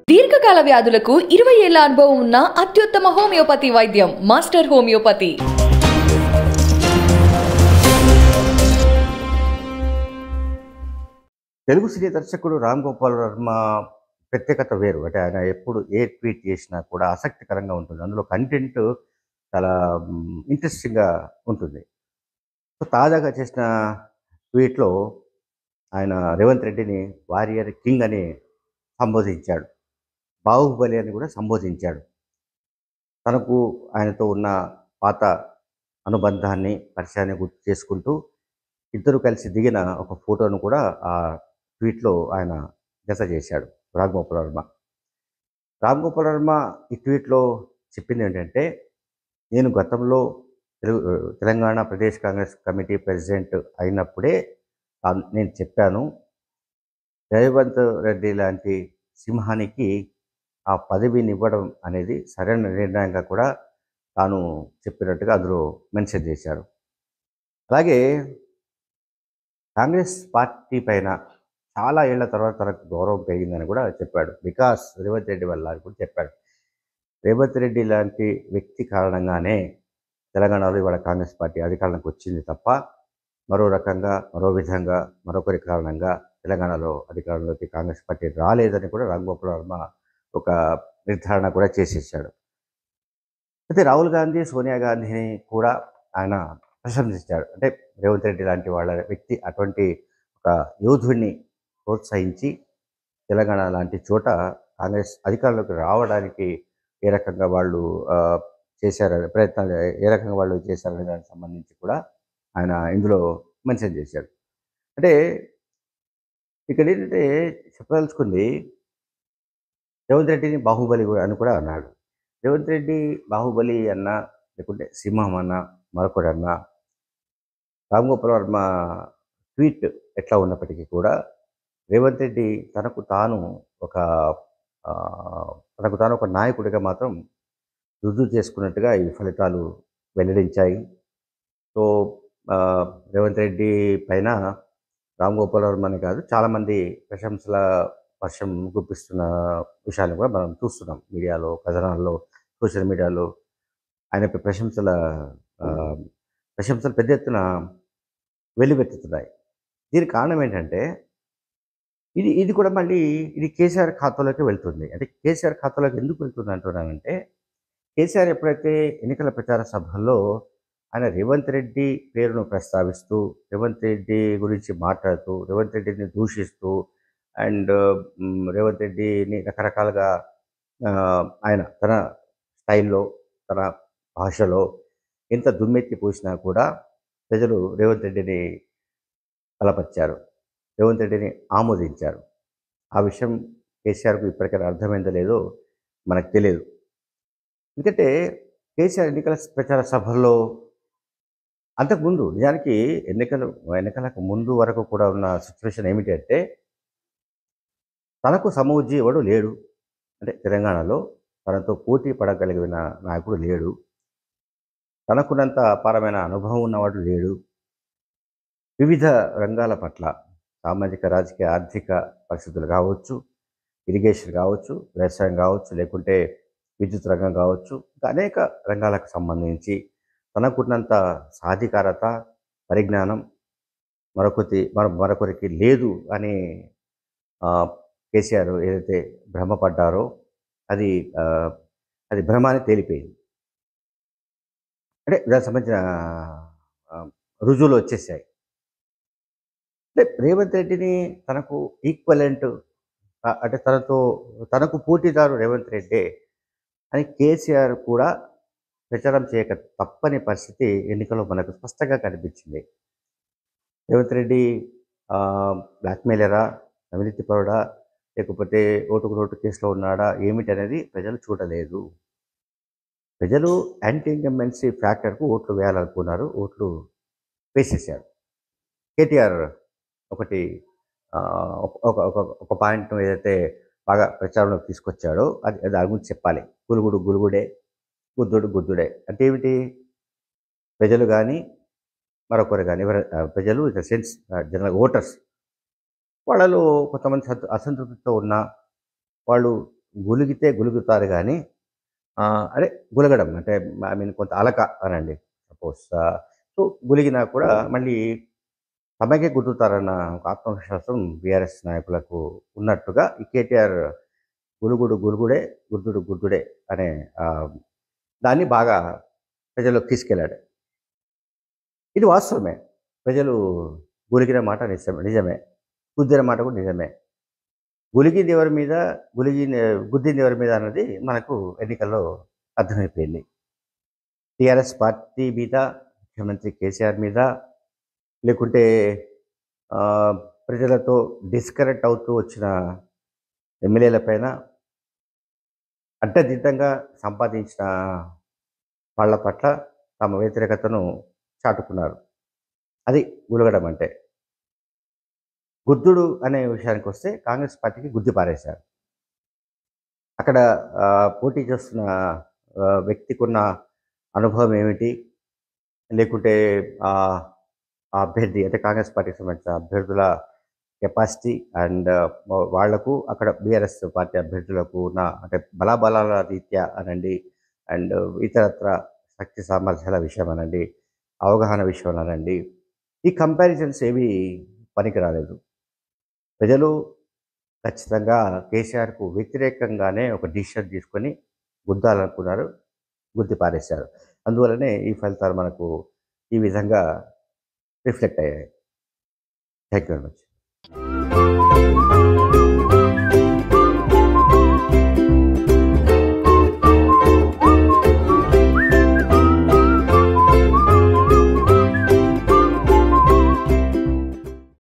దీర్ఘకాల వ్యాధులకు ఇరవై ఏళ్ల అనుభవం ఉన్న అత్యుత్తమ హోమియోపతి వైద్యం మాస్టర్ హోమియోపతి తెలుగు సినీ దర్శకుడు రామ్ గోపాల్ వర్మ ప్రత్యేకత వేరు అంటే ఆయన ఎప్పుడు ఏ ట్వీట్ చేసినా కూడా ఆసక్తికరంగా ఉంటుంది అందులో కంటెంట్ చాలా ఇంట్రెస్టింగ్గా ఉంటుంది సో తాజాగా చేసిన ట్వీట్లో ఆయన రేవంత్ రెడ్డిని వారియర్ కింగ్ అని సంబోధించాడు బాహుబలి అని కూడా సంబోధించాడు తనకు ఆయనతో ఉన్న పాత అనుబంధాన్ని పరిచయాన్ని గుర్తు చేసుకుంటూ ఇద్దరు కలిసి దిగిన ఒక ఫోటోను కూడా ఆ ట్వీట్లో ఆయన జత చేశాడు రామ్ గోపాల్ వర్మ రామ్ గోపాల్ వర్మ ఈ ట్వీట్లో చెప్పింది ఏంటంటే నేను గతంలో తెలుగు తెలంగాణ ప్రదేశ్ కాంగ్రెస్ కమిటీ ప్రెసిడెంట్ అయినప్పుడే ఆ- నేను చెప్పాను రేవంత్ రెడ్డి లాంటి సింహానికి ఆ పదవిని ఇవ్వడం అనేది సరైన నిర్ణయంగా కూడా తాను చెప్పినట్టుగా అందులో మెన్షన్ చేశారు అలాగే కాంగ్రెస్ పార్టీ పైన చాలా ఏళ్ల తర్వాత తనకు గౌరవం పెరిగిందని కూడా చెప్పాడు బికాస్ రేవంత్ రెడ్డి వల్ల అని కూడా చెప్పాడు రేవంత్ రెడ్డి లాంటి వ్యక్తి కారణంగానే తెలంగాణలో ఇవాళ కాంగ్రెస్ పార్టీ అధికారంలోకి వచ్చింది తప్ప మరో రకంగా మరో విధంగా మరొకరి కారణంగా తెలంగాణలో అధికారంలోకి కాంగ్రెస్ పార్టీ రాలేదని కూడా రాంగోపాల్ వర్మ ఒక నిర్ధారణ కూడా చేసేసాడు అయితే రాహుల్ గాంధీ సోనియా గాంధీని కూడా ఆయన ప్రశంసించాడు అంటే రేవంత్ రెడ్డి లాంటి వాళ్ళ వ్యక్తి అటువంటి ఒక యోధుడిని ప్రోత్సహించి తెలంగాణ లాంటి చోట కాంగ్రెస్ అధికారంలోకి రావడానికి ఏ రకంగా వాళ్ళు ఆ, చేశారనే ప్రయత్నాలు ఏ రకంగా వాళ్ళు చేశారనే దానికి సంబంధించి కూడా ఆయన ఇందులో మెన్షన్ చేశాడు అంటే ఇక్కడ ఏంటంటే చెప్పదలుచుకుంది రేవంత్ రెడ్డిని బాహుబలి కూడా అని కూడా అన్నాడు రేవంత్ రెడ్డి బాహుబలి అన్న లేకుంటే సింహం అన్న మరొకడన్నా రామ్ గోపాల్ వర్మ ట్వీట్ ఎట్లా ఉన్నప్పటికీ కూడా రేవంత్ రెడ్డి తనకు తాను ఒక ఆ, తనకు తాను ఒక నాయకుడిగా మాత్రం రుజువు చేసుకున్నట్టుగా ఈ ఫలితాలు వెల్లడించాయి సో ఆ, రేవంత్ రెడ్డి పైన రామ్ గోపాల్ వర్మని కాదు చాలామంది ప్రశంసల వర్షం గుప్పిస్తున్న విషయాన్ని కూడా మనం చూస్తున్నాం మీడియాలో కథనాల్లో సోషల్ మీడియాలో ఆయనపై ప్రశంసల ఆ, ప్రశంసలు పెద్ద ఎత్తున వెల్లువెత్తుతున్నాయి దీనికి కారణం ఏంటంటే ఇది ఇది కూడా మళ్ళీ ఇది కేసీఆర్ ఖాతాలోకి వెళ్తుంది అంటే కేసీఆర్ ఖాతాలోకి ఎందుకు వెళ్తుంది అంటున్నానంటే కేసీఆర్ ఎప్పుడైతే ఎన్నికల ప్రచార సభల్లో ఆయన రేవంత్ రెడ్డి పేరును ప్రస్తావిస్తూ రేవంత్ రెడ్డి గురించి మాట్లాడుతూ రేవంత్ రెడ్డిని దూషిస్తూ అండ్ రేవంత్ రెడ్డిని రకరకాలుగా ఆ, ఆయన తన స్టైల్లో తన భాషలో ఎంత దుమ్మెత్తి పూసినా కూడా ప్రజలు రేవంత్ రెడ్డిని బలపరిచారు రేవంత్ రెడ్డిని ఆమోదించారు ఆ విషయం కేసీఆర్కు ఇప్పటికైనా అర్థమైందో లేదో మనకు తెలియదు ఎందుకంటే కేసీఆర్ ఎన్నికల ప్రచార సభల్లో అంతకుముందు నిజానికి ఎన్నికలు ఎన్నికలకు ముందు వరకు కూడా ఉన్న సిచ్యువేషన్ ఏమిటి అంటే తనకు సమూజ్జి ఎవడు లేడు అంటే తెలంగాణలో తనతో పోటీ పడగలిగిన నాయకుడు లేడు తనకున్నంత అపారమైన అనుభవం ఉన్నవాడు లేడు వివిధ రంగాల పట్ల సామాజిక రాజకీయ ఆర్థిక పరిస్థితులు కావచ్చు ఇరిగేషన్ కావచ్చు వ్యవసాయం కావచ్చు లేకుంటే విద్యుత్ రంగం కావచ్చు ఇంకా అనేక రంగాలకు సంబంధించి తనకున్నంత సాధికారత పరిజ్ఞానం మరొకటి మరొ మరొకరికి లేదు అని ఆ, కేసీఆర్ ఏదైతే భ్రమపడ్డారో అది ఆ, అది భ్రమ అని తేలిపోయింది అంటే దానికి సంబంధించిన ఆ, రుజువులు వచ్చేసాయి అంటే రేవంత్ రెడ్డిని తనకు ఈక్వలెంట్ అంటే తనతో తనకు పోటీదారు రేవంత్ రెడ్డి అని కేసీఆర్ కూడా ప్రచారం చేయక తప్పని పరిస్థితి ఎన్నికల్లో మనకు స్పష్టంగా కనిపించింది రేవంత్ రెడ్డి ఆ, బ్లాక్మెయిలరా అవినీతి పరుడా లేకపోతే ఓటుకు నోటు కేసులో ఉన్నాడా ఏమిటి అనేది ప్రజలు చూడలేదు ప్రజలు యాంటీ ఇన్కంబెన్సీ ఫ్యాక్టర్కు ఓట్లు వేయాలనుకున్నారు ఓట్లు వేసేసారు కేటీఆర్ ఒకటి ఆ, ఒక ఒక- ఒక- ఒక పాయింట్ ఏదైతే బాగా ప్రచారంలోకి తీసుకొచ్చాడో అది అది దాని గురించి చెప్పాలి గులుగుడు గులుగుడే గుద్దుడు గుద్దుడే అంటే ఏమిటి ప్రజలు కానీ మరొకరు కానీ ఎవరు ఆ, ప్రజలు in the sense general voters వాళ్ళలో కొంతమంది సంత- అసంతృప్తితో ఉన్న వాళ్ళు గులిగితే గులుగుతారు కానీ ఆ, అదే గులగడం అంటే ఐ మీన్ కొంత అలక అనండి సపోజ్ సో గులిగినా కూడా మళ్ళీ తమకే గుర్తుతారన్న ఒక ఆత్మవిశ్వాసం బీఆర్ఎస్ నాయకులకు ఉన్నట్టుగా ఈ కేటీఆర్ గులుగుడు గులుగుడే గుర్దుడు గుర్దుడే అనే ఆ, దాన్ని బాగా ప్రజల్లోకి తీసుకెళ్ళాడు ఇది వాస్తవమే ప్రజలు గులిగిన మాట నిజమే నిజమే గుద్దిన మాట కూడా నిజమే గులిగింది ఎవరి మీద గులిగి గుద్దింది ఎవరి మీద అన్నది మనకు ఎన్నికల్లో అర్థమైపోయింది టీఆర్ఎస్ పార్టీ మీద ముఖ్యమంత్రి కేసీఆర్ మీద లేకుంటే ఆ, ప్రజలతో డిస్కనెక్ట్ అవుతూ వచ్చిన ఎమ్మెల్యేల పైన అడ్డదిడ్డంగా సంపాదించిన వాళ్ళ పట్ల తమ వ్యతిరేకతను చాటుకున్నారు అది గులగడం అంటే గుద్దుడు అనే విషయానికి వస్తే కాంగ్రెస్ పార్టీకి గుద్ది పారేశారు అక్కడ ఆ, పోటీ చేస్తున్న ఆ, వ్యక్తికి ఉన్న అనుభవం ఏమిటి లేకుంటే ఆ ఆ అభ్యర్థి అంటే కాంగ్రెస్ పార్టీకి సంబంధించిన అభ్యర్థుల కెపాసిటీ అండ్ వాళ్లకు అక్కడ బీఆర్ఎస్ పార్టీ అభ్యర్థులకు ఉన్న అంటే బలాబలాల రీత్యా అనండి అండ్ ఇతరత్ర శక్తి సామర్థ్యాల విషయం అనండి అవగాహన విషయం అనండి ఈ కంపారిజన్స్ ఏవి పనికి రాలేదు ప్రజలు ఖచ్చితంగా కేసీఆర్కు వ్యతిరేకంగానే ఒక డిసిషన్ తీసుకొని గుద్దాలనుకున్నారు గుద్ది పారేశారు అందువల్లనే ఈ ఫలితాలు మనకు ఈ విధంగా రిఫ్లెక్ట్ అయ్యాయి థ్యాంక్ యూ వెరీ మచ్